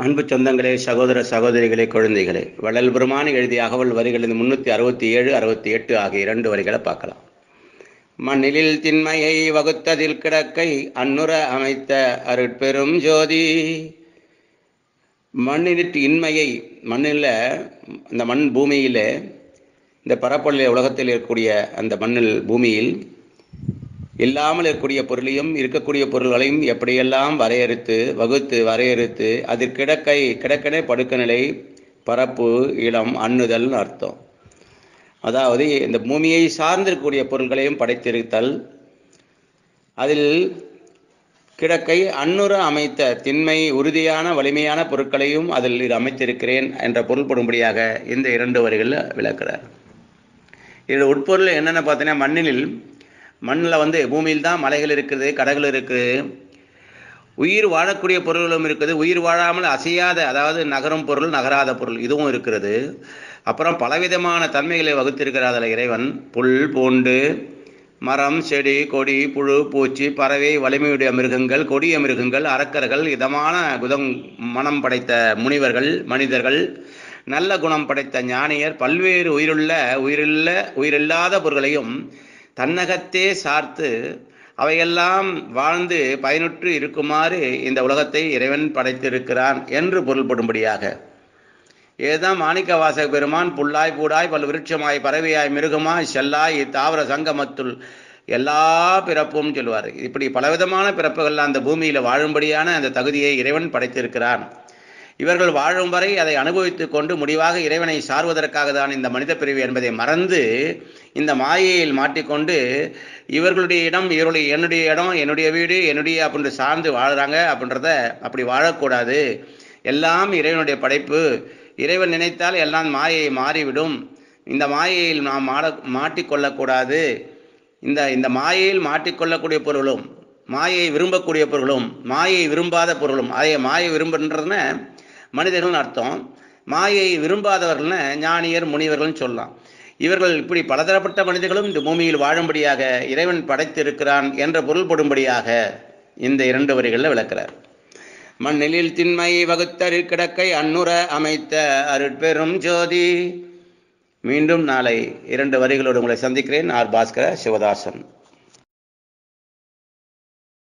அன்பு சொந்தங்களே சகோதர சகோதரிகளே குழந்தைகளே வள்ளல் பெருமான் எழுதிய அகவல் வரிகளின் முன்னூற்றி அறுபத்தி ஏழு அறுபத்தி எட்டு ஆகிய இரண்டு வரிகளை பார்க்கலாம் மண்ணிலில் திண்மையை வகுத்ததில் கிடக்கை அன்னுர அமைத்த அருட்பெரும் ஜோதி மண்ணிலிட்டு இன்மையை மண்ணில் இந்த மண் பூமியில் இந்த பரப்பொருள் உலகத்தில் இருக்கக்கூடிய அந்த மண்ணில் பூமியில் இல்லாமல் இருக்கக்கூடிய பொருளையும் இருக்கக்கூடிய பொருள்களையும் எப்படியெல்லாம் வரையறுத்து வகுத்து வரையறுத்து அது கிடக்கை கிடக்கனே படுக்க நிலை பரப்பு இளம் அண்ணுதல் அர்த்தம் அதாவது இந்த பூமியை சார்ந்திருக்கக்கூடிய பொருள்களையும் படைத்திருத்தல் அதில் கிடக்கை அன்னுற அமைத்த திண்மை உறுதியான வலிமையான பொருட்களையும் அதில் அமைத்திருக்கிறேன் என்ற பொருள்படும்படியாக இந்த இரண்டு வரிகளில் விளக்குறார் இதில் உட்பொருள் என்னென்ன பார்த்தீங்கன்னா மண்ணில் மண்ணில் வந்து பூமியில் தான் மலைகள் இருக்குது கடல்கள் இருக்குது உயிர் வாழக்கூடிய பொருள்களும் இருக்குது உயிர் வாழாமல் அசையாத அதாவது நகரும் பொருள் நகராத பொருள் இதுவும் இருக்கிறது அப்புறம் பலவிதமான தன்மைகளை வகுத்திருக்கிறார் அதில் இறைவன் புல் பூண்டு மரம் செடி கொடி புழு பூச்சி பறவை வலிமையுடைய மிருகங்கள் கொடிய மிருகங்கள் அரக்கர்கள் இதமான குதம் மனம் படைத்த முனிவர்கள் மனிதர்கள் நல்ல குணம் படைத்த ஞானியர் பல்வேறு உயிருள்ள உயிருள்ள உயிரில்லாத பொருள்களையும் தன்னகத்தே சார்த்து அவையெல்லாம் வாழ்ந்து பயனுற்று இருக்குமாறு இந்த உலகத்தை இறைவன் படைத்திருக்கிறான் என்று பொருள்படும்படியாக இதுதான் மாணிக்க வாசக பெருமான் புல்லாய் பூடாய் பல் விருட்சமாய் பறவையாய் மிருகமாய் செல்லாய் தாவர சங்கமத்துள் எல்லா பிறப்பும் சொல்லுவார் இப்படி பலவிதமான பிறப்புகள் அந்த பூமியில் வாழும்படியான அந்த தகுதியை இறைவன் படைத்திருக்கிறான் இவர்கள் வாழும் வரை அதை அனுபவித்துக் கொண்டு முடிவாக இறைவனை சார்வதற்காக தான் இந்த மனித பிரிவு என்பதை மறந்து இந்த மாயையில் மாட்டிக்கொண்டு இவர்களுடைய இடம் இவருடைய என்னுடைய இடம் என்னுடைய வீடு என்னுடைய அப்படின்ற சார்ந்து வாழுறாங்க அப்படின்றத அப்படி வாழக்கூடாது எல்லாம் இறைவனுடைய படைப்பு இறைவன் நினைத்தால் எல்லாம் மாயை மாறிவிடும் இந்த மாயையில் நாம் மாட மாட்டிக்கொள்ளக்கூடாது இந்த இந்த மாயையில் மாட்டிக்கொள்ளக்கூடிய பொருளும் மாயை விரும்பக்கூடிய பொருளும் மாயை விரும்பாத பொருளும் அதே மாயை விரும்புன்றதுன்னு மனிதர்கள்னு அர்த்தம் மாயை விரும்பாதவர்கள்னு ஞானியர் முனிவர்கள்னு சொல்லலாம் இவர்கள் இப்படி பலதரப்பட்ட மனிதர்களும் இந்த பூமியில் வாழும்படியாக இறைவன் படைத்திருக்கிறான் என்ற பொருள்படும்படியாக இந்த இரண்டு வரிகளில் விளக்கிறார் மண்ணிலில் திண்மை வகுத்தரு கிடக்கை அன்னுர அமைத்த அருட்பெரும் ஜோதி மீண்டும் நாளை இரண்டு வரிகளோடு உங்களை சந்திக்கிறேன் ஆர் பாஸ்கர சிவதாசன்